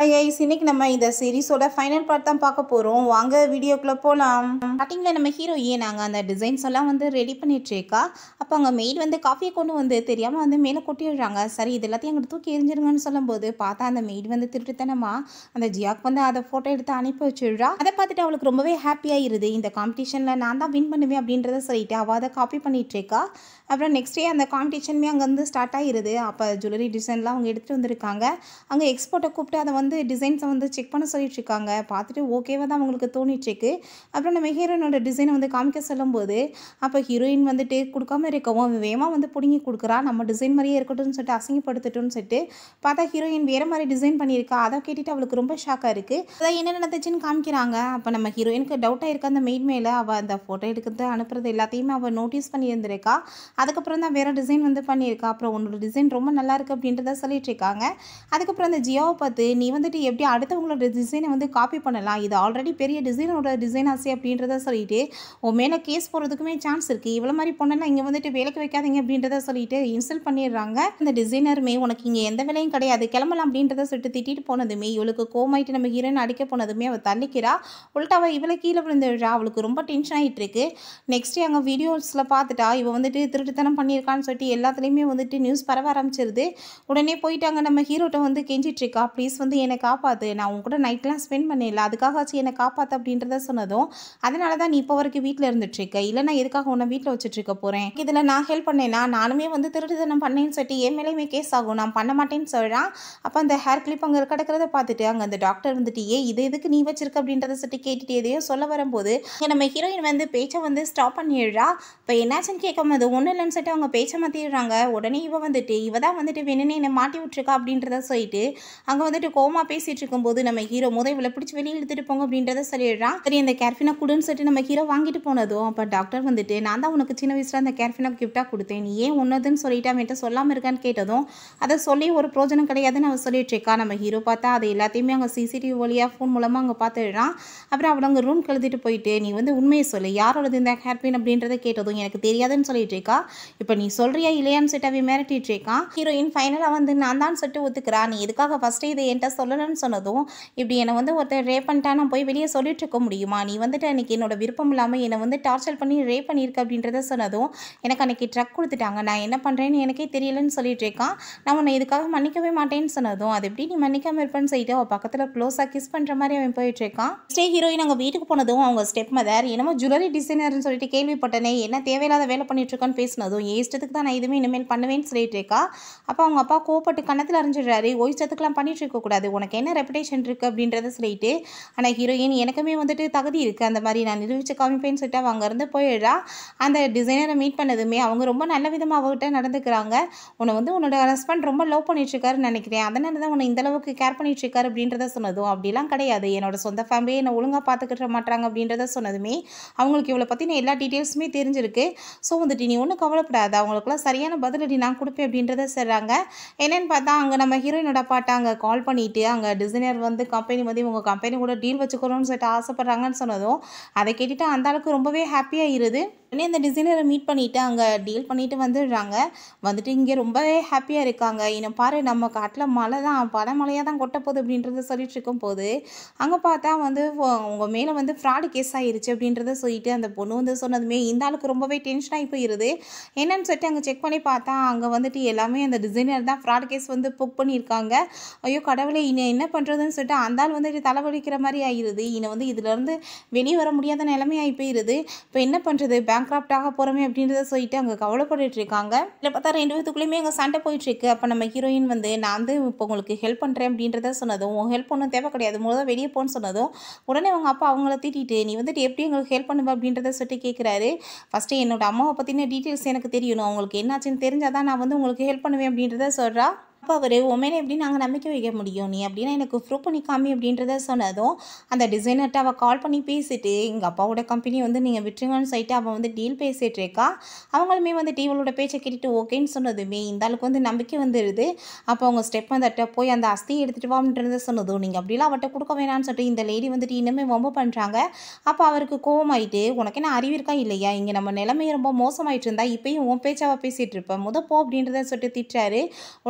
ice இன்னைக்கு நம்ம இந்த சீரிஸோட ஃபைனல் பார்ட் தான் பார்க்க போகிறோம் வாங்க வீடியோக்குள்ளே போகலாம் ஸ்டார்டிங்கில் நம்ம ஹீரோயே நாங்கள் அந்த டிசைன்ஸ் எல்லாம் வந்து ரெடி பண்ணிட்டுருக்கா அப்போ அங்கே மெய்ட் வந்து காஃபியை கொண்டு வந்து தெரியாமல் வந்து மேலே கொட்டி விடுறாங்க சரி இது எல்லாத்தையும் அங்கிட்டு தூக்கி எரிஞ்சிருங்கன்னு சொல்லும்போது பார்த்தா அந்த மெய்ட் வந்து திருட்டுத்தனமா அந்த ஜியாக் வந்து அதை ஃபோட்டோ எடுத்து அனுப்பி வச்சிடுறா அதை பார்த்துட்டு அவளுக்கு ரொம்பவே ஹாப்பியாகிருது இந்த காம்படிஷனில் நான் தான் வின் பண்ணுவேன் அப்படின்றத சொல்லிட்டு அவள் அதை காப்பி பண்ணிட்டு இருக்கா அப்புறம் நெக்ஸ்ட் டே அந்த காம்படிஷனுமே அங்கே வந்து ஸ்டார்ட் ஆகிருது அப்போ ஜுவல்லரி டிசைன்லாம் அவங்க எடுத்துகிட்டு வந்திருக்காங்க அங்கே எக்ஸ்போர்ட்டை கூப்பிட்டு அதை வந்து டிசைன்ஸை வந்து செக் பண்ண சொல்லிட்டு இருக்காங்க பார்த்துட்டு ஓகேவாக தான் அவங்களுக்கு தோணிட்டுருக்கு அப்புறம் நம்ம ஹீரோயினோட டிசைனை வந்து காமிக்க சொல்லும்போது அப்போ ஹீரோயின் வந்துட்டு கொடுக்காம இருக்கவும் அவன் வேகமாக வந்து பிடுங்கி கொடுக்குறா நம்ம டிசைன் மாதிரியே இருக்கட்டும்னு சொல்லிட்டு அசிங்கப்படுத்தட்டும்னு சொல்லிட்டு பார்த்தா ஹீரோயின் வேறு மாதிரி டிசைன் பண்ணியிருக்கா அதை கேட்டுட்டு அவளுக்கு ரொம்ப ஷாக்காக இருக்குது அதான் என்ன நடந்துச்சுன்னு காமிக்கிறாங்க அப்போ நம்ம ஹீரோயினுக்கு டவுட்டாக இருக்க அந்த மெயின் மேலே அவள் அந்த ஃபோட்டோ எடுக்கிறது அனுப்புறது எல்லாத்தையுமே அவள் நோட்டீஸ் பண்ணியிருந்திருக்கா அதுக்கப்புறம் தான் வேறு டிசைன் வந்து பண்ணியிருக்கா அப்புறம் உன்னோட டிசைன் ரொம்ப நல்லா இருக்கு அப்படின்றத சொல்லிட்டு இருக்காங்க அதுக்கப்புறம் அந்த ஜியோவை பார்த்து நீ வந்துட்டு எப்படி அடுத்தவங்களோட டிசைனை வந்து காப்பி பண்ணலாம் இது ஆல்ரெடி பெரிய டிசைனோட டிசைன் ஆசை அப்படின்றத சொல்லிட்டு உன் மேலே கேஸ் போகிறதுக்குமே சான்ஸ் இருக்குது இவ்வளோ மாதிரி பொண்ணெல்லாம் இங்கே வந்துட்டு வேலைக்கு வைக்காதீங்க அப்படின்றத சொல்லிட்டு இன்சல்ட் பண்ணிடுறாங்க அந்த டிசைனருமே உனக்கு இங்கே எந்த வேலையும் கிடையாது கிளம்பலாம் அப்படின்றத சொல்லிட்டு திட்டிட்டு போனதுமே இவளுக்கு கோமாயிட்டு நம்ம ஹீரோயின் அடிக்க போனதுமே அவள் தள்ளிக்கிறா உள்ட்டா அவள் இவளை கீழே விழுந்துடுறா அவளுக்கு ரொம்ப டென்ஷன் ஆகிட்டு இருக்கு நெக்ஸ்ட் அங்கே வீடியோஸில் பார்த்துட்டா இவ வந்துட்டு திருட்டுத்தனம் பண்ணியிருக்கான்னு சொல்லிட்டு எல்லாத்துலேயுமே வந்துட்டு நியூஸ் பரவ ஆரம்பிச்சிருது உடனே போயிட்டாங்க நம்ம ஹீரோட்ட வந்து கெஞ்சிட்டு இருக்கா ப்ளீஸ் வந்து என்னை காப்பாற்று நான் உன் கூட நைட்லாம் ஸ்பெண்ட் பண்ணிடல அதுக்காக ஆச்சு என்னை காப்பாற்று அப்படின்றத சொன்னதும் அதனால தான் நீ இப்போ வரைக்கும் வீட்டில் இருந்துட்டுருக்க இல்லை நான் எதுக்காக உன்னை வீட்டில் வச்சுட்டு இருக்க போகிறேன் இதில் நான் ஹெல்ப் பண்ணேன்னா நானுமே வந்து திருட்டுத்தனம் பண்ணேன்னு சொல்லிட்டு என் மேலேயுமே கேஸ் ஆகும் நான் பண்ண மாட்டேன்னு சொல்கிறான் அப்போ அந்த ஹேர் கிளிப் அங்கே கிடக்கிறத பார்த்துட்டு அங்கே அந்த டாக்டர் வந்துட்டு ஏ இது எதுக்கு நீ வச்சிருக்க அப்படின்றத சொல்லிட்டு கேட்டுட்டு எதையோ சொல்ல வரும்போது இங்க நம்ம ஹீரோயின் வந்து பேச்சை வந்து ஸ்டாப் பண்ணிடுறா இப்போ என்னாச்சுன்னு கேட்கும்போது ஒன்றும் இல்லைன்னு சொல்லிட்டு அவங்க பேச்சை மாற்றிடுறாங்க உடனே இவ வந்துட்டு இவ தான் வந்துட்டு வேணும்னு என்னை மாட்டி விட்டுருக்கா அப்படின்றத சொல்லிட்டு அங்கே வந்துட்டு கோமா பேசிட்டு இருக்கும்போது நம்ம ஹீரோ முத இவளை பிடிச்சி வெளியே இழுத்துட்டு போங்க அப்படின்றத சொல்லிடுறான் சரி இந்த கேர்ஃபினா குடுன்னு சொல்லிட்டு நம்ம ஹீரோ வாங்கிட்டு போனதும் அப்போ டாக்டர் வந்துட்டு நான் தான் உனக்கு சின்ன வயசில் அந்த கேர்ஃபினா கிஃப்டாக கொடுத்தேன் நீ ஏன் ஒன்றுதுன்னு சொல்லிட்டு அவன்கிட்ட சொல்லாமல் இருக்கான்னு கேட்டதும் அதை சொல்லி ஒரு பிரோஜனம் கிடையாதுன்னு அவன் சொல்லிட்டு இருக்கா நம்ம ஹீரோ பார்த்தா அது எல்லாத்தையுமே அங்கே சிசிடிவி வழியாக ஃபோன் மூலமாக அங்கே பார்த்துடுறான் அப்புறம் அவள் அங்கே ரூம் கழுதிட்டு போயிட்டு நீ வந்து உண்மையை சொல்லு யாரோடது இந்த ஹேர்பின் அப்படின்றத கேட்டதும் எனக்கு தெரியாதுன்னு சொல்லிட்டு இருக்கா இப்போ நீ சொல்றியா இல்லையான்னு சொல்லிட்டு அவன் மிரட்டிட்டு இருக்கான் ஹீரோயின் ஃபைனலாக வந்து நான் தான் சொல்லிட்டு ஒத்துக்கிறா நீ எதுக்காக ஃபஸ்ட்டு இதை என்கிட்ட சொல்லணும்னு சொன்னதும் இப்படி என்னை வந்து ஒருத்தர் ரேப் பண்ணிட்டா நான் போய் வெளியே சொல்லிட்டு இருக்க முடியுமா நீ வந்துட்டு அன்றைக்கி என்னோட விருப்பம் இல்லாமல் என்னை வந்து டார்ச்சர் பண்ணி ரேப் பண்ணியிருக்க அப்படின்றத சொன்னதும் எனக்கு அன்றைக்கி ட்ரக் கொடுத்துட்டாங்க நான் என்ன பண்ணுறேன்னு எனக்கே தெரியலன்னு சொல்லிட்டு இருக்கான் நான் உன்னை இதுக்காக மன்னிக்கவே மாட்டேன்னு சொன்னதும் அது எப்படி நீ மன்னிக்காம இருப்பேன்னு சொல்லிட்டு அவள் பக்கத்தில் க்ளோஸாக கிஸ் பண்ணுற மாதிரி அவன் போயிட்டு இருக்கான் ஸ்டே ஹீரோயின் அங்கே வீட்டுக்கு போனதும் அவங்க ஸ்டெப் மதர் என்னமோ ஜுவல்லரி டிசைனர்னு சொல்லிட்டு கேள்விப்பட்டனே என்ன தேவையில்லாத வேலை பண்ணிட்டு இருக்கான்னு பேசினதும் ஏன் இஷ்டத்துக்கு தான் நான் இதுவுமே இனிமேல் பண்ணுவேன்னு சொல்லிட்டு இருக்கா அப்போ அவங்க அப்பா கோவப்பட்டு கன்னத்தில் அறிஞ்சிடுறாரு ஓ இஷ்டத்துக்குலாம் பண்ணிட்டு இருக்கக்கூடாது உனக்கு என்ன ரெப்புடேஷன் இருக்குது அப்படின்றத சொல்லிட்டு ஆனால் ஹீரோயின் எனக்குமே வந்துட்டு தகுதி இருக்குது அந்த மாதிரி நான் நிரூபிச்சு காமிப்பேன்னு சொல்லிட்டு அவள் அங்கேருந்து போயிடுறா அந்த டிசைனரை மீட் பண்ணதுமே அவங்க ரொம்ப நல்ல விதமாக அவகிட்ட நடந்துக்கிறாங்க உன்னை வந்து உன்னோட ஹஸ்பண்ட் ரொம்ப லவ் பண்ணிட்டு இருக்காருன்னு நினைக்கிறேன் அதனால தான் உன்னை இந்த அளவுக்கு கேர் பண்ணிட்டு இருக்காரு அப்படின்றத சொன்னதும் அப்படிலாம் கிடையாது என்னோட சொந்த ஃபேமிலியை என்னை ஒழுங்காக பார்த்துக்கிட்ட மாட்டாங்க அப்படின்றத சொன்னதுமே அவங்களுக்கு இவளை பற்றின எல்லா டீட்டெயில்ஸுமே தெரிஞ்சிருக்கு ஸோ வந்துட்டு நீ ஒன்றும் கவலைப்படாத அவங்களுக்குலாம் சரியான பதிலடி நான் கொடுப்பேன் அப்படின்றத சொல்கிறாங்க என்னன்னு பார்த்தா அங்கே நம்ம ஹீரோயினோட பாட்டை அங்கே கால் பண்ணிவிட்டு அங்கே டிசைனர் வந்து கம்பெனி வந்து உங்கள் கம்பெனி கூட டீல் வச்சுக்கணும்னு சொல்லிட்டு ஆசைப்பட்றாங்கன்னு சொன்னதும் அதை கேட்டுட்டு அந்த அளவுக்கு ரொம்பவே ஹாப்பியாக இருது உடனே அந்த டிசைனரை மீட் பண்ணிவிட்டு அங்கே டீல் பண்ணிட்டு வந்துடுறாங்க வந்துட்டு இங்கே ரொம்பவே ஹாப்பியாக இருக்காங்க இன்னும் பாரு நம்ம காட்டில் மழை தான் பல மழையாக தான் கொட்ட போகுது அப்படின்றத சொல்லிட்டு இருக்கும்போது அங்கே பார்த்தா வந்து உங்கள் மேலே வந்து ஃப்ராடு கேஸ் ஆயிருச்சு அப்படின்றத சொல்லிட்டு அந்த பொண்ணு வந்து சொன்னதுமே இந்த ஆளுக்கு ரொம்பவே டென்ஷன் ஆகி போயிருது என்னன்னு சொல்லிட்டு அங்கே செக் பண்ணி பார்த்தா அங்கே வந்துட்டு எல்லாமே அந்த டிசைனர் தான் ஃப்ராட் கேஸ் வந்து புக் பண்ணியிருக்காங்க ஐயோ கடவுளே இன்னும் என்ன பண்ணுறதுன்னு சொல்லிட்டு அந்த ஆள் வந்துட்டு தலைவலிக்கிற மாதிரி ஆயிடுது இன்னும் வந்து இதுலேருந்து வெளியே வர முடியாத நிலைமை ஆகி போயிருது இப்போ என்ன பண்ணுறது பேங்க்ராப்ட் ஆக போகிறோமே அப்படின்றத சொல்லிட்டு அங்கே கவலைப்பட்டுட்டு இருக்காங்க இல்லை பார்த்தா ரெண்டு பேத்துக்குள்ளேயுமே அங்கே சண்டை போயிட்டு இருக்கு அப்போ நம்ம ஹீரோயின் வந்து நான் வந்து இப்போ உங்களுக்கு ஹெல்ப் பண்ணுறேன் அப்படின்றத சொன்னதும் உன் ஹெல்ப் ஒன்றும் தேவை கிடையாது முதல்ல வெளியே போன்னு சொன்னதும் உடனே அவங்க அப்பா அவங்கள திட்டிட்டு நீ வந்துட்டு எப்படி எங்களுக்கு ஹெல்ப் பண்ணுவ அப்படின்றத சொல்லிட்டு கேட்குறாரு ஃபஸ்ட்டு என்னோட அம்மாவை பற்றின டீட்டெயில்ஸ் எனக்கு தெரியணும் அவங்களுக்கு என்னாச்சுன்னு தெரிஞ்சால் தான் நான் வந்து உங்களுக்கு ஹெல்ப் பண்ணுவேன் அப்படின்றத சொல்கிறா அப்போ அவர் உண்மையிலே எப்படி நாங்கள் நம்பிக்கை வைக்க முடியும் நீ அப்படின்னா எனக்கு ப்ரூவ் பண்ணி காமி அப்படின்றத சொன்னதும் அந்த டிசைனர்கிட்ட அவள் கால் பண்ணி பேசிட்டு எங்கள் அப்பாவோட கம்பெனி வந்து நீங்கள் விட்டுருங்கன்னு சொல்லிட்டு அவள் வந்து டீல் பேசிகிட்டு இருக்கா அவங்களுமே வந்து இவளோட பேச்சை கேட்டுட்டு ஓகேன்னு சொன்னதுமே இந்த ஆளுக்கு வந்து நம்பிக்கை வந்துடுது அப்போ அவங்க ஸ்டெப் வந்துட்ட போய் அந்த அஸ்தியை எடுத்துகிட்டு வான்றத சொன்னதும் நீங்கள் அப்படிலாம் அவட்ட கொடுக்க வேணாம்னு சொல்லிட்டு இந்த லேடி வந்துட்டு இன்னுமே ரொம்ப பண்ணுறாங்க அப்போ அவருக்கு கோவமாயிட்டு உனக்கு என்ன அறிவு இருக்கா இல்லையா இங்கே நம்ம நிலைமை ரொம்ப மோசமாயிட்டு இருந்தா இப்பயும் உன் பேச்சாவா பேசிகிட்டு இருப்பேன் முத போ அப்படின்றத சொல்லிட்டு திட்டுறாரு உடனே அந்த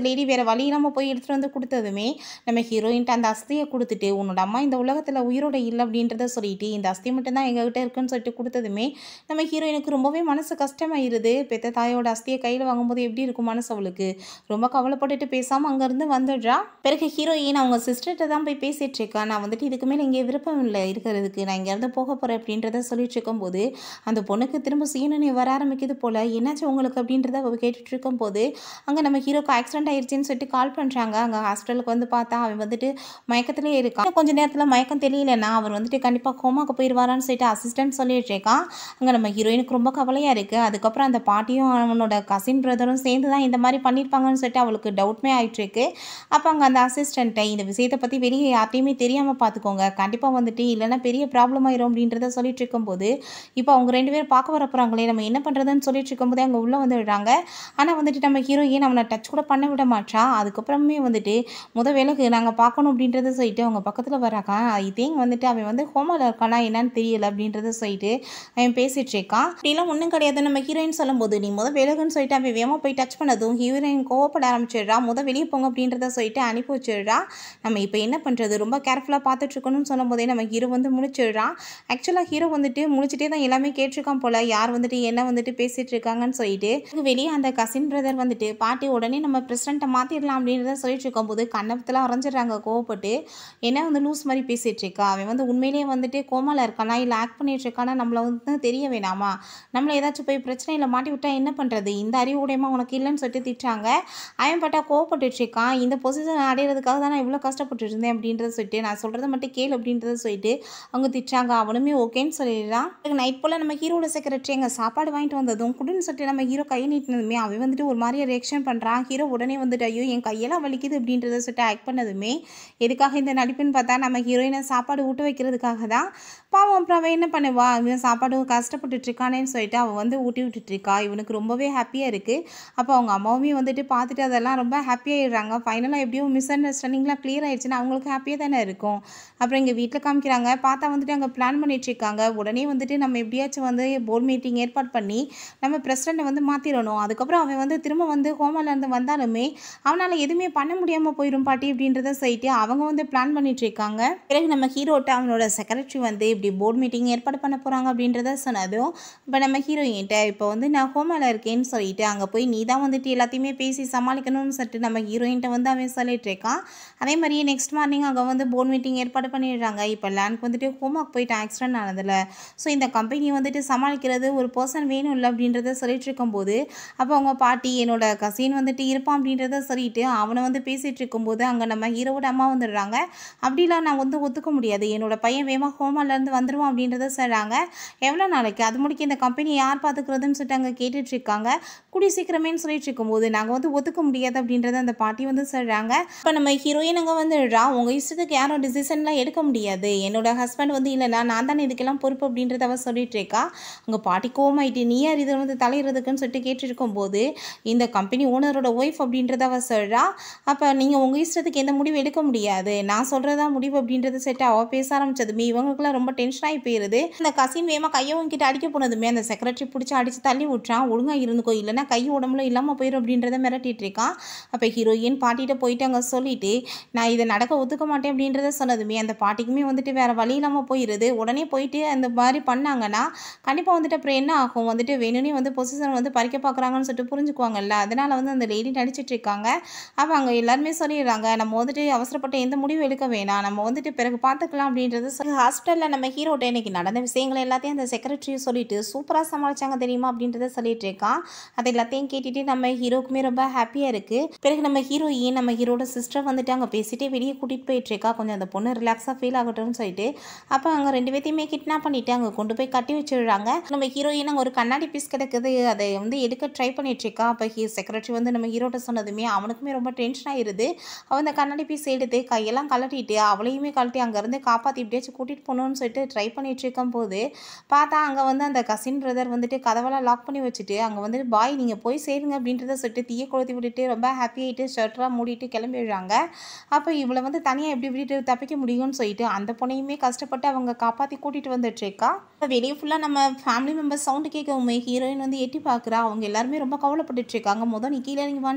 லேடி வேறு வழி இல்லாமல் போய் எடுத்துகிட்டு வந்து கொடுத்ததுமே நம்ம ஹீரோயின்ட்டு அந்த அஸ்தியை கொடுத்துட்டு உன்னோட அம்மா இந்த உலகத்தில் உயிரோட இல்லை அப்படின்றத சொல்லிட்டு இந்த அஸ்தி மட்டும்தான் எங்ககிட்ட இருக்குன்னு சொல்லிட்டு கொடுத்ததுமே நம்ம ஹீரோயினுக்கு ரொம்பவே மனசு கஷ்டமாயிருது பெத்த தாயோட அஸ்தியை கையில் வாங்கும்போது எப்படி இருக்கும் மனசு அவளுக்கு ரொம்ப கவலைப்பட்டுட்டு பேசாமல் அங்கேருந்து வந்துடுறா பிறகு ஹீரோயின் அவங்க சிஸ்டர்கிட்ட தான் போய் பேசிகிட்டு இருக்கா நான் வந்துட்டு இதுக்கு மேலே இங்கே விருப்பம் இல்லை இருக்கிறதுக்கு நான் இங்கேருந்து போக போகிறேன் அப்படின்றத சொல்லிட்டு இருக்கும்போது அந்த பொண்ணுக்கு திரும்ப சீனனி வர ஆரம்பிக்குது போல் என்னாச்சு உங்களுக்கு அப்படின்றத அவ கேட்டுட்டு இருக்கும்போது அங்கே நம்ம ஹீரோக்கு ஆக்சிடென்ட் ஆயிடுச்சுன்னு சொல்லிட்டு கால் பண்ணுறாங்க அங்கே ஹாஸ்பிட்டலுக்கு வந்து பார்த்தா அவன் வந்துட்டு மயக்கத்திலே இருக்கான் கொஞ்ச நேரத்தில் மயக்கம் தெரியலன்னா அவர் வந்துட்டு கண்டிப்பாக கோமாக்கு போயிடுவாரான்னு சொல்லிட்டு அசிஸ்டன்ட் சொல்லிட்டு இருக்கான் அங்கே நம்ம ஹீரோயினுக்கு ரொம்ப கவலையாக இருக்குது அதுக்கப்புறம் அந்த பாட்டியும் அவனோட கசின் பிரதரும் சேர்ந்து தான் இந்த மாதிரி பண்ணியிருப்பாங்கன்னு சொல்லிட்டு அவளுக்கு டவுட்மே ஆயிட்டு இருக்கு அப்போ அங்கே அந்த அசிஸ்டண்ட்டை இந்த விஷயத்தை பற்றி வெளியே யார்ட்டையுமே தெரியாமல் பார்த்துக்கோங்க கண்டிப்பாக வந்துட்டு இல்லைன்னா பெரிய ப்ராப்ளம் ஆயிரும் அப்படின்றத சொல்லிட்டு இருக்கும்போது இப்போ அவங்க ரெண்டு பேரும் பார்க்க வர போகிறாங்களே நம்ம என்ன பண்ணுறதுன்னு சொல்லிட்டு இருக்கும்போதே அங்கே உள்ளே வந்து விடுறாங்க ஆனால் வந்துட்டு நம்ம ஹீரோயின் அவனை டச் கூட பண்ண விட மாட்டா அதுக்கப்புறமே வந்துட்டு முத வேலைக்கு நாங்கள் பார்க்கணும் அப்படின்றத சொல்லிட்டு அவங்க பக்கத்தில் வராங்க ஐ திங்க் வந்துட்டு அவன் வந்து ஹோமாவில் இருக்கானா என்னன்னு தெரியல அப்படின்றத சொல்லிட்டு அவன் பேசிட்டு இருக்கான் அப்படிலாம் ஒன்றும் கிடையாது நம்ம ஹீரோயின் சொல்லும்போது நீ முத வேலைக்குன்னு சொல்லிட்டு அவன் வேகமாக போய் டச் பண்ணதும் ஹீரோயின் கோவப்பட ஆரம்பிச்சிடுறா முத வெளியே போங்க அப்படின்றத சொல்லிட்டு அனுப்பி வச்சிடுறா நம்ம இப்போ என்ன பண்ணுறது ரொம்ப கேர்ஃபுல்லாக பார்த்துட்டு இருக்கணும்னு சொல்லும் போதே நம்ம ஹீரோ வந்து முடிச்சிடுறான் ஆக்சுவலாக ஹீரோ வந்துட்டு முடிச்சுட்டே தான் எல்லாமே கேட்டிருக்கான் போல யார் வந்துட்டு என்ன வந்துட்டு பேசிட்டு இருக்காங்கன்னு சொல்லிட்டு வெளியே அந்த கசின் பிரதர் வந்துட்டு பாட்டி உடனே நம்ம பிரசிடண்ட்டை மாற்றிடலாம் அப்படின்றத சொல்லிட்டு இருக்கும்போது கண்ணத்தில் அரைஞ்சிடுறாங்க கோவப்பட்டு என்ன வந்து லூஸ் மாதிரி பேசிட்டு இருக்கா அவன் வந்து உண்மையிலேயே வந்துட்டு கோமால இருக்கானா இல்லை ஆக்ட் பண்ணிட்டு இருக்கானா நம்மளை வந்து தெரிய வேணாமா நம்மளை ஏதாச்சும் போய் பிரச்சனையில் மாட்டி விட்டா என்ன பண்ணுறது இந்த அறிவு உடையமா உனக்கு இல்லைன்னு சொல்லிட்டு திட்டாங்க அவன் பட்டா கோவப்பட்டுட்டு இருக்கான் இந்த பொசிஷன் அடையிறதுக்காக தான் நான் இவ்வளோ கஷ்டப்பட்டு இருந்தேன் அப்படின்றத சொல்லிட்டு நான் சொல்கிறத மட்டும் கேளு அப்படின்றத சொல்லிட்டு அவங்க திட்டாங்க அவனுமே ஓகேன்னு சொல்லிடுறான் நைட் போல் நம்ம ஹீரோட செக்ரட்டரி எங்கள் சாப்பாடு வாங்கிட்டு வந்ததும் குடுன்னு சொல்லிட்டு நம்ம ஹீரோ கையை நீட்டினதுமே அவன் வந்துட்டு ஒரு மாதிரியே ரியாக்ஷன் பண்ணுறான் ஹீரோ உடனே வந்துட்டு ஐயோ என் கையெல்லாம் வலிக்குது அப்படின்றத சொல்லிட்டு ஆக்ட் பண்ணதுமே எதுக்காக இந்த நடிப்புன்னு பார்த்தா நம்ம ஹீரோயினை சாப்பாடு ஊட்ட வைக்கிறதுக்காக தான் பாவம் அப்புறம் அவன் என்ன பண்ணுவா இவன் சாப்பாடு கஷ்டப்பட்டுட்டு இருக்கானேன்னு சொல்லிட்டு அவன் வந்து ஊட்டி விட்டுட்டு இருக்கா இவனுக்கு ரொம்பவே ஹாப்பியாக இருக்குது அப்போ அவங்க அம்மாவுமே வந்துட்டு பார்த்துட்டு அதெல்லாம் ரொம்ப ஹாப்பியாகிடுறாங்க ஃபைனலாக எப்படியோ மிஸ் அண்டர்ஸ்டாண்டிங்லாம் கிளியர் ஆயிடுச்சுன்னா அவங்களுக்கு ஹாப்பியாக தானே இருக்கும் அப்புறம் எங்கள் வீட்டில் காமிக்கிறாங்க பார்த்தா வந்துட்டு அங்கே பிளான் பண்ணிட்டு இருக்காங்க உடனே வந்துட்டு நம்ம எப்படியாச்சும் வந்து போர்ட் மீட்டிங் ஏற்பாடு பண்ணி நம்ம பிரசிடண்ட்டை வந்து மாற்றிடணும் அதுக்கப்புறம் அவன் வந்து திரும்ப வந்து ஹோமாலேருந்து வந்தாலுமே அவனால் எதுவுமே பண்ண முடியாமல் போயிடும் பாட்டி அப்படின்றத சொல்லிட்டு அவங்க வந்து பிளான் பண்ணிட்டு இருக்காங்க பிறகு நம்ம ஹீரோட்ட அவனோட செக்ரட்டரி வந்து இப்படி போர்ட் மீட்டிங் ஏற்பாடு பண்ண போகிறாங்க அப்படின்றத சொன்னதும் இப்போ நம்ம ஹீரோயின்ட்ட இப்போ வந்து நான் ஹோமாவில் இருக்கேன்னு சொல்லிட்டு அங்கே போய் நீ தான் வந்துட்டு எல்லாத்தையுமே பேசி சமாளிக்கணும்னு சொல்லிட்டு நம்ம ஹீரோயின்ட்ட வந்து அவன் சொல்லிட்டு இருக்கான் அதே மாதிரியே நெக்ஸ்ட் மார்னிங் அங்கே வந்து போர்ட் மீட்டிங் ஏற்பாடு பண்ணிடுறாங்க இப்போ லேண்ட்க்கு வந்துட்டு ஹோமாக்கு போயிட்டு ஆக்சிடென்ட் ஆனதில் ஸோ இந்த கம்பெனி வந்துட்டு சமாளிக்கிறது ஒரு பர்சன் வேணும் இல்லை அப்படின்றத சொல்லிட்டு இருக்கும்போது அப்போ அவங்க பாட்டி என்னோட கசின் வந்துட்டு இருப்பான் அப்படின்றத சொல்லிட்டு அவனை வந்து பேசிகிட்டு இருக்கும்போது அங்கே நம்ம ஹீரோவோட அம்மா வந்துடுறாங்க அப்படிலாம் நான் வந்து ஒத்துக்க முடியாது என்னோட பையன் வேகமாக ஹோமாலேருந்து வந்துடுவான் அப்படின்றத சொல்கிறாங்க எவ்வளோ நாளைக்கு அது முடிக்க இந்த கம்பெனி யார் பார்த்துக்கிறதுன்னு சொல்லிட்டு அங்கே கேட்டுட்டு இருக்காங்க கூடி சீக்கிரமேன்னு சொல்லிட்டு இருக்கும்போது நாங்கள் வந்து ஒத்துக்க முடியாது அப்படின்றத அந்த பாட்டி வந்து சொல்கிறாங்க இப்போ நம்ம ஹீரோயின் அங்கே வந்துடுறா உங்கள் இஷ்டத்துக்கு யாரும் டிசிஷன்லாம் எடுக்க முடியாது என்னோட ஹஸ்பண்ட் வந்து இல்லைனா நான் தானே இதுக்கெல்லாம் பொறுப்பு அப்படின்றத அவ சொல்லிட்டு இருக்கா அங்கே பாட்டி கோமாயிட்டு நீ யார் இதில் வந்து தலையிறதுக்குன்னு சொல்லிட்டு கேட்டுட்டு இருக்கும்போது இந்த கம்பெனி ஓனரோட ஒய்ஃப் அப்படின்றத அவ சொல்கிறா அப்போ நீங்கள் உங்கள் இஷ்டத்துக்கு எந்த முடிவு எடுக்க முடியாது நான் சொல்கிறதா முடிவு அப்படின்றத செட்டு அவள் பேச ஆரம்பிச்சதுமே இவங்களுக்குலாம் ரொம்ப டென்ஷன் ஆகி போயிருது இந்த கசின் வேமா கையை உங்ககிட்ட அடிக்க போனதுமே அந்த செக்ரட்டரி பிடிச்சி அடித்து தள்ளி விட்றான் ஒழுங்காக இருந்துக்கோ இல்லைன்னா கை உடம்புல இல்லாமல் போயிடும் அப்படின்றத மிரட்டிட்டு இருக்கான் அப்போ ஹீரோயின் பாட்டிகிட்ட போயிட்டு அங்கே சொல்லிட்டு நான் இதை நடக்க ஒத்துக்க மாட்டேன் அப்படின்றத சொன்னதுமே அந்த பாட்டிக்குமே வந்துட்டு வேறு வழி இல்லாமல் போயிடுது உடனே போயிட்டு அந்த மாதிரி பண்ணாங்கன்னா கண்டிப்பாக வந்துட்டு அப்புறம் என்ன ஆகும் வந்துட்டு வேணும்னே வந்து பொசிஷன் வந்து பறிக்க பார்க்குறாங்கன்னு சொல்லிட்டு புரிஞ்சுக்குவாங்கல்ல அதனால் வந்து அந்த லேடி நடிச்சிட்டு இருக்காங்க அப்போ அங்கே எல்லாருமே சொல்லிடுறாங்க நம்ம வந்துட்டு அவசரப்பட்ட எந்த முடிவும் எடுக்க வேணாம் நம்ம வந்துட்டு பிறகு பார்த்துக்கலாம் அப்படின்றது சொல்லி ஹாஸ்பிட்டலில் நம்ம ஹீரோட்ட இன்னைக்கு நடந்த விஷயங்கள் எல்லாத்தையும் அந்த செக்ரட்டரியும் சொல்லிட்டு சூப்பராக சமாளிச்சாங்க தெரியுமா அப்படின்றத சொல்லிட்டு இருக்கான் அது எல்லாத்தையும் கேட்டுட்டு நம்ம ஹீரோக்குமே ரொம்ப ஹாப்பியாக இருக்குது பிறகு நம்ம ஹீரோயின் நம்ம ஹீரோட சிஸ்டர் வந்துட்டு அங்கே பேசிட்டே வெளியே கூட்டிகிட்டு போயிட்டு இருக்கா கொஞ்சம் அந்த பொண்ணு ரிலாக்ஸாக ஃபீல் ஆகட்டும்னு சொல்லிட்டு அப்போ அங்கே ரெண்டு பேத்தையுமே கிட்னாப் பண்ணிட்டு அங்கே கொண்டு போய் கட்டி வச்சிடுறாங்க நம்ம ஹீரோயின் அங்கே ஒரு கண்ணாடி பீஸ் கிடக்குது அதை வந்து எடுக்க ட்ரை பண்ணிட்டு இருக்கா அப்போ ஹீ செக்ரட்டரி வந்து நம்ம ஹீரோட்ட சொன்னதுமே அவனுக்குமே ரொம்ப டென்ஷன் ஆயிருது அவன் அந்த கண்ணாடி பீஸ் எடுத்து கையெல்லாம் கலட்டிட்டு அவளையுமே கழட்டி அங்கேருந்து காப்பாற்றி எப்படியாச்சும் கூட்டிகிட்டு போகணும்னு சொல்லிட்டு ட்ரை பண்ணிட்டு இருக்கும் போது பார்த்தா அங்கே வந்து அந்த கசின் பிரதர் வந்துட்டு கதவெல்லாம் லாக் பண்ணி வச்சுட்டு அங்கே வந்துட்டு பாய் நீங்கள் போய் சேருங்க அப்படின்றத சொல்லிட்டு தீயை கொளுத்தி விட்டுட்டு ரொம்ப ஹாப்பி ஆகிட்டு ஷர்ட்லாம் மூடிட்டு கிளம்பிடுறாங்க அப்போ இவளை வந்து தனியாக எப்படி விட்டுட்டு தப்பிக்க முடியும்னு சொல்லிட்டு அந்த பொண்ணையுமே கஷ்டப்பட்டு அவங்க காப்பாற்றி கூட்டிகிட்டு வந்துட்டு இருக்கா இப்போ வெளியே ஃபுல்லாக நம்ம ஃபேமிலி மெம்பர்ஸ் சவுண்டு கேட்கவுமே ஹீரோயின் வந்து எட்டி பார்க்குறா அவங்க எல்லாருமே ரொம்ப கவலைப்பட்டுட்டு இருக்காங்க முதல் நீ கீழே இறங்கி வான்னு சொல்கிறாங்க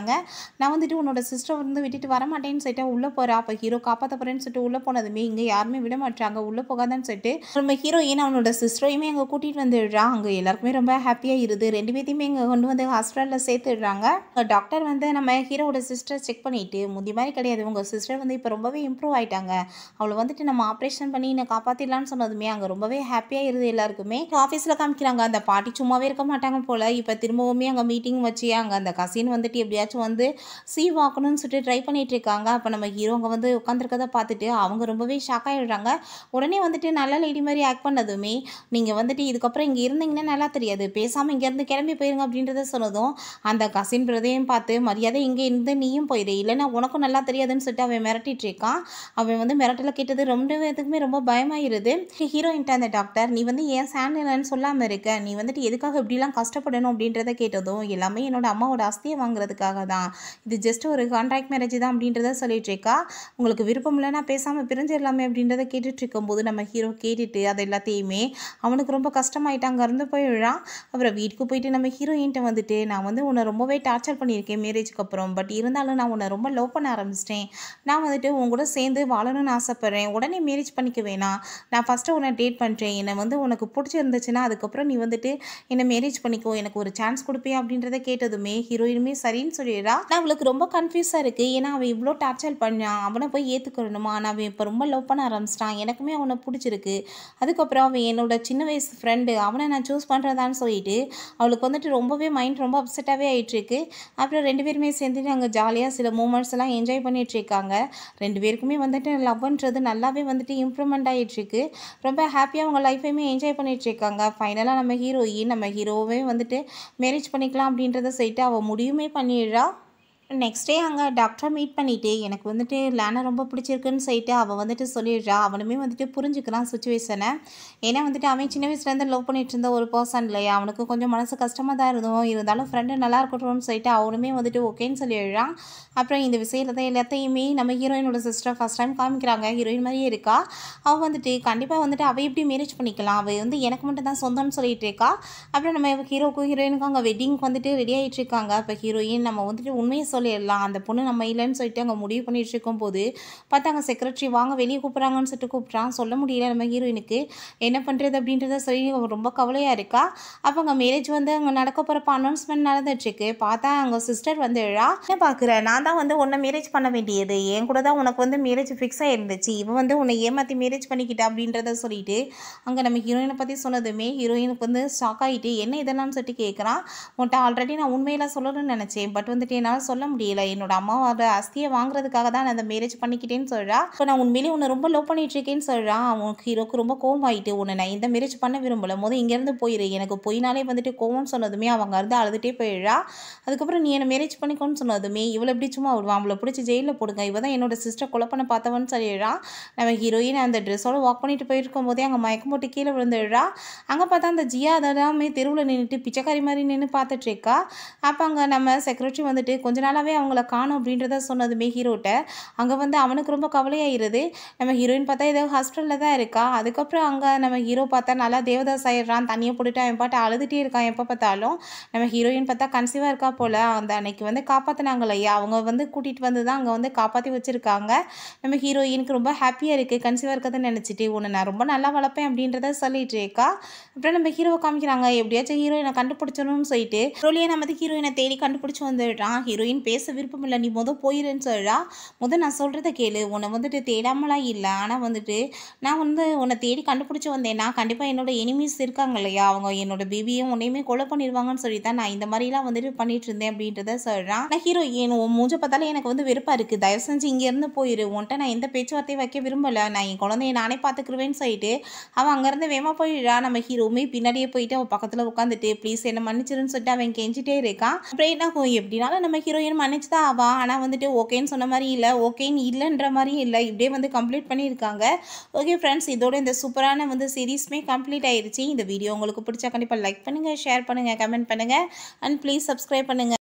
சொல்கிறாங்க நான் வந்துட்டு உன்னோட சிஸ்டர் வந்து விட்டுட்டு வர மாட்டேன்னு சொல்லிட்டு உள்ளே போகிறா அப்போ ஹீரோ காப்பாற்ற போகிறேன்னு சொல்லிட்டு உள்ளே போனதுமே இங்கே யாருமே விட மாட்டாங்க உள்ளே போகாதான்னு சொல்லிட்டு நம்ம ஹீரோயின் அவனோட சிஸ்டரையுமே அங்கே கூட்டிகிட்டு வந்துடுறா அங்கே எல்லாருக்குமே ரொம்ப ஹாப்பியாக இருது ரெண்டு பேர்த்தையுமே இங்கே கொண்டு வந்து ஹாஸ்பிட்டலில் சேர்த்துடுறாங்க டாக்டர் வந்து நம்ம ஹீரோவோட சிஸ்டர் செக் பண்ணிட்டு முந்தி மாதிரி கிடையாது உங்கள் சிஸ்டர் வந்து இப்போ ரொம்பவே இம்ப்ரூவ் ஆயிட்டாங்க அவளை வந்துட்டு நம்ம ஆப்ரேஷன் பண்ணி என்னை காப்பாற்றிடலான்னு சொன்னதுமே அங்கே ரொம்பவே ஹாப்பியாக இருது எல்லாருக்குமே ஆஃபீஸில் காமிக்கிறாங்க அந்த பாட்டி சும்மாவே இருக்க மாட்டாங்க போல் இப்போ திரும்பவுமே அங்கே மீட்டிங் வச்சு அங்கே அந்த கசின் வந்துட்டு எப்படியாச்சும் வந்து சீ வாக்கணும்னு சொல்லிட்டு ட்ரை பண்ணிட்டு இருக்காங்க அப்போ நம்ம ஹீரோ அங்கே வந்து உட்காந்துருக்கதை பார்த்துட்டு அவங்க ரொம்பவே ஷாக் ஆகிடுறாங்க உடனே வந்துட்டு நல்ல லேடி மாதிரி ஆக்ட் பண்ணதுமே நீங்கள் வந்துட்டு இதுக்கப்புறம் இங்கே இருந்தீங்கன்னா நல்லா தெரியாது பேசாமல் இங்கேருந்து கிளம்பி போயிருங்க அப்படின்றத சொன்னதும் அந்த கசின் பிரதையும் பார்த்து மரியாதை இங்கே இருந்து நீயும் போயிடு இல்லைன்னா உனக்கும் நல்லா தெரியாதுன்னு சொல்லிட்டு அவன் மிரட்டிட்டு இருக்கான் அவன் வந்து மிரட்டல கேட்டது ரொம்ப பேத்துக்குமே ரொம்ப பயமாயிருது ஹீரோயின்ட்ட அந்த டாக்டர் நீ வந்து ஏன் சேனல்னு சொல்லாமல் இருக்க நீ வந்துட்டு எதுக்காக இப்படிலாம் கஷ்டப்படணும் அப்படின்றத கேட்டதும் எல்லாமே என்னோட அம்மாவோட அஸ்தியை வாங்குறதுக்காக தான் இது ஜஸ்ட் ஒரு கான்ட்ராக்ட் மேரேஜ் தான் அப்படின்றத சொல்லிட்டு இருக்கா உங்களுக்கு விருப்பம் இல்லைன்னா பேசாமல் பிரிஞ்சிடலாமே அப்படின்றத கேட்டுட்டு இருக்கும்போது நம்ம ஹீரோ கேட்டுட்டு அது எல்லாத்தையுமே அவனுக்கு ரொம்ப கஷ்டமாயிட்டு அங்கேருந்து போயிடுறான் அப்புறம் வீட்டுக்கு போயிட்டு நம்ம ஹீரோயின்ட்ட வந்துட்டு நான் வந்து உன்னை ரொம்பவே டார்ச்சர் பண்ணியிருக்கேன் மேரேஜ்க்கு அப்புறம் பட் இருந்தாலும் நான் உன்னை ரொம்ப லவ் பண்ண ஆரம்பிச்சிட்டேன் நான் வந்துட்டு உன் கூட சேர்ந்து வாழணும்னு ஆசைப்பட்றேன் உடனே மேரேஜ் பண்ணிக்க வேணாம் நான் ஃபஸ்ட்டு உன்னை டேட் பண்ணுறேன் என்னை வந்து உனக்கு பிடிச்சிருந்துச்சுன்னா அதுக்கப்புறம் நீ வந்துட்டு என்னை மேரேஜ் பண்ணிக்கோ எனக்கு ஒரு சான்ஸ் கொடுப்பேன் அப்படின்றத கேட்டதுமே ஹீரோயினுமே சரின்னு சொல்லிடுறா நான் அவளுக்கு ரொம்ப கன்ஃபியூஸாக இருக்குது ஏன்னா அவன் இவ்வளோ டார்ச்சர் பண்ணான் அவனை போய் ஏற்றுக்கணுமா நான் அவன் இப்போ ரொம்ப லவ் பண்ண ஆரம்பிச்சிட்டான் எனக்குமே அவனை பிடிச்சிருக்கு அதுக்கப்புறம் அவன் என்னோட சின்ன வயசு ஃப்ரெண்டு அவனை நான் சூஸ் பண்ணுறதான்னு சொல்லிட்டு அவளுக்கு வந்துட்டு ரொம்பவே மைண்ட் ரொம்ப அப்செட்டாகவே ஆகிட்டுருக்கு அப்புறம் ரெண்டு பேருமே சேர்ந்துட்டு அங்கே ஜாலியாக சில மூமெண்ட்ஸ் எல்லாம் என்ஜாய் பண்ணிட்டு இருக்காங்க ரெண்டு பேருக்குமே வந்துட்டு லவ்ன்றது நல்லாவே வந்துட்டு இம்ப்ரூவ்மெண்ட் ஆகிட்டுருக்கு ரொம்ப ஹாப்பியாக அவங்க லைஃபையுமே என்ஜாய் பண்ணிட்டு இருக்காங்க ஃபைனலாக நம்ம ஹீரோயின் நம்ம ஹீரோவே வந்துட்டு மேரேஜ் பண்ணிக்கலாம் அப்படின்றத சொல்லிட்டு அவள் முடிவுமே பண்ணிடுறா நெக்ஸ்ட் டே அங்கே டாக்டரை மீட் பண்ணிவிட்டு எனக்கு வந்துட்டு லேனை ரொம்ப பிடிச்சிருக்குன்னு சொல்லிட்டு அவள் வந்துட்டு சொல்லிடுறா அவனுமே வந்துட்டு புரிஞ்சுக்கிறான் சுச்சுவேஷனை ஏன்னா வந்துட்டு அவன் சின்ன வயசுலேருந்து லவ் பண்ணிட்டு இருந்த ஒரு பர்சன் இல்லையா அவனுக்கு கொஞ்சம் மனசு கஷ்டமாக தான் இருந்தோம் இருந்தாலும் ஃப்ரெண்டு நல்லா இருக்கட்டும்னு சொல்லிட்டு அவனுமே வந்துட்டு ஓகேன்னு சொல்லிடுறான் அப்புறம் இந்த விஷயத்தில் தான் எல்லாத்தையுமே நம்ம ஹீரோயினோட சிஸ்டர் ஃபஸ்ட் டைம் காமிக்கிறாங்க ஹீரோயின் மாதிரியே இருக்கா அவள் வந்துட்டு கண்டிப்பாக வந்துட்டு அவள் எப்படி மேரேஜ் பண்ணிக்கலாம் அவள் வந்து எனக்கு மட்டும் தான் சொந்தம்னு சொல்லிட்டு இருக்கா அப்புறம் நம்ம ஹீரோக்கும் ஹீரோயினுக்கும் அங்கே வெட்டிங்க்கு வந்துட்டு ரெடி ஆகிட்டு இருக்காங்க இப்போ ஹீரோயின் நம்ம வந்துட்டு உண்மையை சொல்லிடலாம் அந்த பொண்ணு நம்ம இல்லைன்னு சொல்லிட்டு அங்கே முடிவு பண்ணிட்டு இருக்கும்போது பார்த்தா அங்கே செக்ரட்டரி வாங்க வெளியே கூப்பிட்றாங்கன்னு சொல்லிட்டு கூப்பிட்றான் சொல்ல முடியல நம்ம ஹீரோயினுக்கு என்ன பண்ணுறது அப்படின்றத சொல்லி அவ ரொம்ப கவலையாக இருக்கா அப்போ அங்கே மேரேஜ் வந்து அங்கே நடக்க போகிறப்ப அனௌன்ஸ்மெண்ட் நடந்துட்டுருக்கு பார்த்தா அங்கே சிஸ்டர் வந்து எழா என்ன பார்க்குற நான் தான் வந்து உன்னை மேரேஜ் பண்ண வேண்டியது என் கூட தான் உனக்கு வந்து மேரேஜ் ஃபிக்ஸ் ஆயிருந்துச்சு இவன் வந்து உன்னை ஏமாற்றி மேரேஜ் பண்ணிக்கிட்டா அப்படின்றத சொல்லிட்டு அங்கே நம்ம ஹீரோயினை பற்றி சொன்னதுமே ஹீரோயினுக்கு வந்து ஷாக் ஆகிட்டு என்ன இதெல்லாம் சொல்லிட்டு கேட்குறான் உன்ட்ட ஆல்ரெடி நான் உண்மையெல்லாம் சொல்லணும்னு நினச்சேன் பட் வந்துட்டு என்னால் சொல்ல முடியல என்னோட அம்மாவோட அஸ்தியை வாங்குறதுக்காக தான் நான் அந்த மேரேஜ் பண்ணிக்கிட்டேன்னு சொல்கிறா இப்போ நான் உண்மையிலேயே உன்னை ரொம்ப லவ் பண்ணிட்டு இருக்கேன்னு சொல்கிறான் அவன் ஹீரோக்கு ரொம்ப கோவம் ஆயிட்டு உன்னை நான் இந்த மேரேஜ் பண்ண விரும்பல போது இங்கேருந்து போயிரு எனக்கு போயினாலே வந்துட்டு கோவம் சொன்னதுமே அவங்க இருந்து அழுதுகிட்டே போயிடுறா அதுக்கப்புறம் நீ என்னை மேரேஜ் பண்ணிக்கோன்னு சொன்னதுமே இவளை எப்படி சும்மா விடுவான் அவளை பிடிச்சி ஜெயிலில் போடுங்க இவ தான் என்னோட சிஸ்டர் கொலை பண்ண பார்த்தவன்னு சொல்லிடுறான் நம்ம ஹீரோயின் அந்த ட்ரெஸ்ஸோட வாக் பண்ணிட்டு போயிருக்கும் போதே அங்கே மயக்கம் போட்டு கீழே விழுந்துடுறா அங்கே பார்த்தா அந்த ஜியா அதெல்லாமே தெருவில் நின்றுட்டு பிச்சைக்காரி மாதிரி நின்று பார்த்துட்டு இருக்கா அப்போ அங்கே நம்ம செக்ரட்டரி வந்துட்டு கொஞ்ச நாளாகவே அவங்கள காணும் அப்படின்றத சொன்னதுமே ஹீரோட்ட அங்கே வந்து அவனுக்கு ரொம்ப கவலையாயிருது நம்ம ஹீரோயின் பார்த்தா ஏதோ ஹாஸ்பிட்டலில் தான் இருக்கா அதுக்கப்புறம் அங்கே நம்ம ஹீரோ பார்த்தா நல்லா தேவதாஸ் ஆயிடுறான் தண்ணியை போட்டுட்டு அவன் பாட்டு அழுதுகிட்டே இருக்கான் எப்போ பார்த்தாலும் நம்ம ஹீரோயின் பார்த்தா கன்சீவாக இருக்கா போல் அந்த அன்னைக்கு வந்து காப்பாற்றினாங்க இல்லையா அவங்க வந்து கூட்டிகிட்டு வந்து தான் அங்கே வந்து காப்பாற்றி வச்சுருக்காங்க நம்ம ஹீரோயினுக்கு ரொம்ப ஹாப்பியாக இருக்குது கன்சீவாக இருக்கதை நினச்சிட்டு உன்னை நான் ரொம்ப நல்லா வளர்ப்பேன் அப்படின்றத சொல்லிட்டு இருக்கா அப்புறம் நம்ம ஹீரோவை காமிக்கிறாங்க எப்படியாச்சும் ஹீரோயினை கண்டுபிடிச்சணும்னு சொல்லிட்டு ரோலியை நம்ம வந்து ஹீரோயினை தேடி கண்டுபிடிச்சி வந்துடுறான் ஹீரோயின் பேச விருப்பம் இல்லை நீ முத போயிருன்னு சொல்கிறா முத நான் சொல்கிறத கேளு உன்னை வந்துட்டு தேடாமலாம் இல்லை ஆனால் வந்துட்டு நான் வந்து உன்னை தேடி கண்டுபிடிச்சி வந்தேன்னா கண்டிப்பாக என்னோட எனிமீஸ் இருக்காங்க இல்லையா அவங்க என்னோட பேபியும் உன்னையுமே கொலை பண்ணிடுவாங்கன்னு சொல்லி தான் நான் இந்த மாதிரிலாம் வந்துட்டு பண்ணிட்டு இருந்தேன் அப்படின்றத சொல்கிறான் நான் ஹீரோ என் உன் மூஞ்ச பார்த்தாலே எனக்கு வந்து வெறுப்பாக இருக்குது தயவு செஞ்சு இங்கேருந்து போயிரு உன்ட்ட நான் எந்த பேச்சுவார்த்தையும் வைக்க விரும்பலை நான் என் குழந்தைய நானே பார்த்துக்குருவேன்னு சொல்லிட்டு அவன் அங்கேருந்து வேமா போயிடுறா நம்ம ஹீரோவுமே பின்னாடியே போயிட்டு அவன் பக்கத்தில் உட்காந்துட்டு ப்ளீஸ் என்ன மன்னிச்சிருன்னு சொல்லிட்டு அவன் கெஞ்சிட்டே இருக்கான் அப்புறம் என்ன ஆகும் எப்படினாலும் நம்ம ஹீரோயின் மன்னிச்சு தான் ஆவான் ஆனால் வந்துட்டு ஓகேன்னு சொன்ன மாதிரி இல்லை ஓகேன்னு இல்லைன்ற மாதிரியும் இல்லை இப்படியே வந்து கம்ப்ளீட் பண்ணியிருக்காங்க ஓகே ஃப்ரெண்ட்ஸ் இதோட இந்த சூப்பரான வந்து சீரீஸ்மே கம்ப்ளீட் ஆயிருச்சு இந்த வீடியோ உங்களுக்கு பிடிச்சா கண்டிப்பாக லைக் பண்ணுங்கள் ஷேர் பண்ணுங்கள் கமெண்ட் பண்ணுங்கள் அண்ட் ப்ளீஸ் சப்ஸ்கிரைப் பண்ணுங்கள்